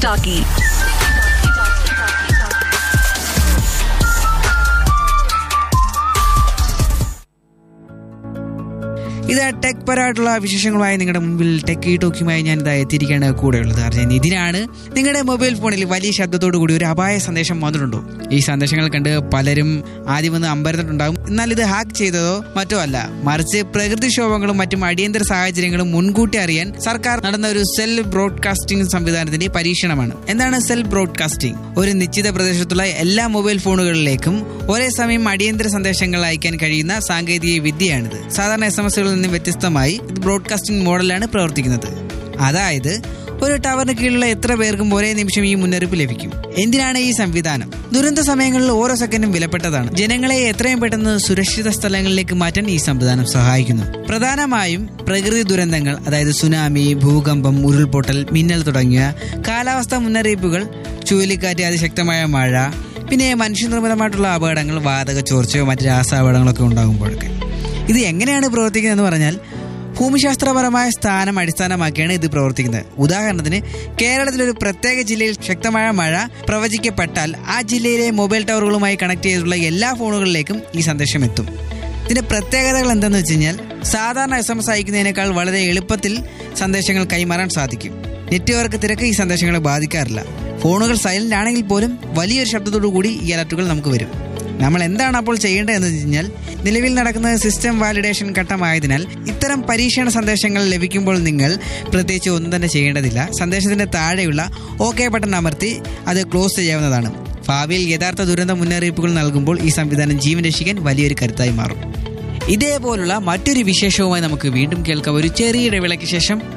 talkie. ഇത് tech പരമായിട്ടുള്ള വിശേഷങ്ങളുമായി നിങ്ങളുടെ മുമ്പിൽ ടെക് ഈ ടോക്കിയുമായി ഞാൻ ഇതാ എത്തിയിരിക്കുകയാണ് കൂടെയുള്ളത് അർജൻ ഇതിനാണ് നിങ്ങളുടെ മൊബൈൽ ഫോണിൽ വലിയ ശബ്ദത്തോടു കൂടി ഒരു അപായ സന്ദേശം വന്നിട്ടുണ്ടോ ഈ സന്ദേശങ്ങൾ കണ്ട് പലരും ആദ്യം ഒന്ന് അമ്പരന്നിട്ടുണ്ടാകും എന്നാൽ ഇത് ഹാക്ക് ചെയ്തതോ മറ്റോ അല്ല മറിച്ച് പ്രകൃതിക്ഷോഭങ്ങളും മറ്റും അടിയന്തര സാഹചര്യങ്ങളും മുൻകൂട്ടി അറിയാൻ സർക്കാർ നടന്ന ഒരു സെൽ ബ്രോഡ്കാസ്റ്റിംഗ് സംവിധാനത്തിന്റെ പരീക്ഷണമാണ് എന്താണ് സെൽ ബ്രോഡ്കാസ്റ്റിംഗ് ഒരു നിശ്ചിത പ്രദേശത്തുള്ള എല്ലാ മൊബൈൽ ഫോണുകളിലേക്കും ഒരേ സമയം അടിയന്തര സന്ദേശങ്ങൾ അയക്കാൻ കഴിയുന്ന സാങ്കേതിക വിദ്യയാണിത് സാധാരണ എസ് എം എസുകളിൽ നിന്ന് വ്യത്യസ്തമായി ഇത് ബ്രോഡ്കാസ്റ്റിംഗ് മോഡലാണ് പ്രവർത്തിക്കുന്നത് അതായത് ഒരു ടവറിന് കീഴിലുള്ള എത്ര പേർക്കും ഒരേ നിമിഷം ഈ മുന്നറിയിപ്പ് ലഭിക്കും എന്തിനാണ് ഈ സംവിധാനം ദുരന്ത സമയങ്ങളിൽ ഓരോ സെക്കൻഡും വിലപ്പെട്ടതാണ് ജനങ്ങളെ എത്രയും പെട്ടെന്ന് സുരക്ഷിത സ്ഥലങ്ങളിലേക്ക് മാറ്റാൻ ഈ സംവിധാനം സഹായിക്കുന്നു പ്രധാനമായും പ്രകൃതി ദുരന്തങ്ങൾ അതായത് സുനാമി ഭൂകമ്പം ഉരുൾപൊട്ടൽ മിന്നൽ തുടങ്ങിയ കാലാവസ്ഥാ മുന്നറിയിപ്പുകൾ ചുഴലിക്കാറ്റ് അതിശക്തമായ മഴ പിന്നെ മനുഷ്യനിർമ്മിതമായിട്ടുള്ള അപകടങ്ങൾ വാതക ചോർച്ചയോ മറ്റ് രാസാപകടങ്ങളൊക്കെ ഉണ്ടാകുമ്പോഴൊക്കെ ഇത് എങ്ങനെയാണ് പ്രവർത്തിക്കുന്നത് എന്ന് പറഞ്ഞാൽ ഭൂമിശാസ്ത്രപരമായ സ്ഥാനം അടിസ്ഥാനമാക്കിയാണ് ഇത് പ്രവർത്തിക്കുന്നത് ഉദാഹരണത്തിന് കേരളത്തിലൊരു പ്രത്യേക ജില്ലയിൽ ശക്തമായ മഴ പ്രവചിക്കപ്പെട്ടാൽ ആ ജില്ലയിലെ മൊബൈൽ ടവറുകളുമായി കണക്ട് ചെയ്തിട്ടുള്ള എല്ലാ ഫോണുകളിലേക്കും ഈ സന്ദേശം എത്തും ഇതിന്റെ പ്രത്യേകതകൾ എന്തെന്ന് വെച്ച് കഴിഞ്ഞാൽ സാധാരണ എസ് എം എസ് അയക്കുന്നതിനേക്കാൾ വളരെ എളുപ്പത്തിൽ സന്ദേശങ്ങൾ കൈമാറാൻ സാധിക്കും നെറ്റ്വർക്ക് തിരക്ക് ഈ സന്ദേശങ്ങളെ ബാധിക്കാറില്ല ഫോണുകൾ സൈലന്റ് ആണെങ്കിൽ പോലും വലിയൊരു ശബ്ദത്തോടു കൂടി ഈ അലർട്ടുകൾ നമുക്ക് വരും നമ്മൾ എന്താണ് അപ്പോൾ ചെയ്യേണ്ടതെന്ന് വെച്ച് കഴിഞ്ഞാൽ നിലവിൽ നടക്കുന്ന സിസ്റ്റം വാലിഡേഷൻ ഘട്ടമായതിനാൽ ഇത്തരം പരീക്ഷണ സന്ദേശങ്ങൾ ലഭിക്കുമ്പോൾ നിങ്ങൾ പ്രത്യേകിച്ച് ഒന്നും തന്നെ ചെയ്യേണ്ടതില്ല സന്ദേശത്തിന്റെ താഴെയുള്ള ഓക്കെ ബട്ടൺ അമർത്തി അത് ക്ലോസ് ചെയ്യാവുന്നതാണ് ഭാവിയിൽ യഥാർത്ഥ ദുരന്ത മുന്നറിയിപ്പുകൾ നൽകുമ്പോൾ ഈ സംവിധാനം ജീവൻ രക്ഷിക്കാൻ വലിയൊരു കരുത്തായി മാറും ഇതേപോലുള്ള മറ്റൊരു വിശേഷവുമായി നമുക്ക് വീണ്ടും കേൾക്കാം ഒരു ചെറിയ ഇടവേളയ്ക്ക് ശേഷം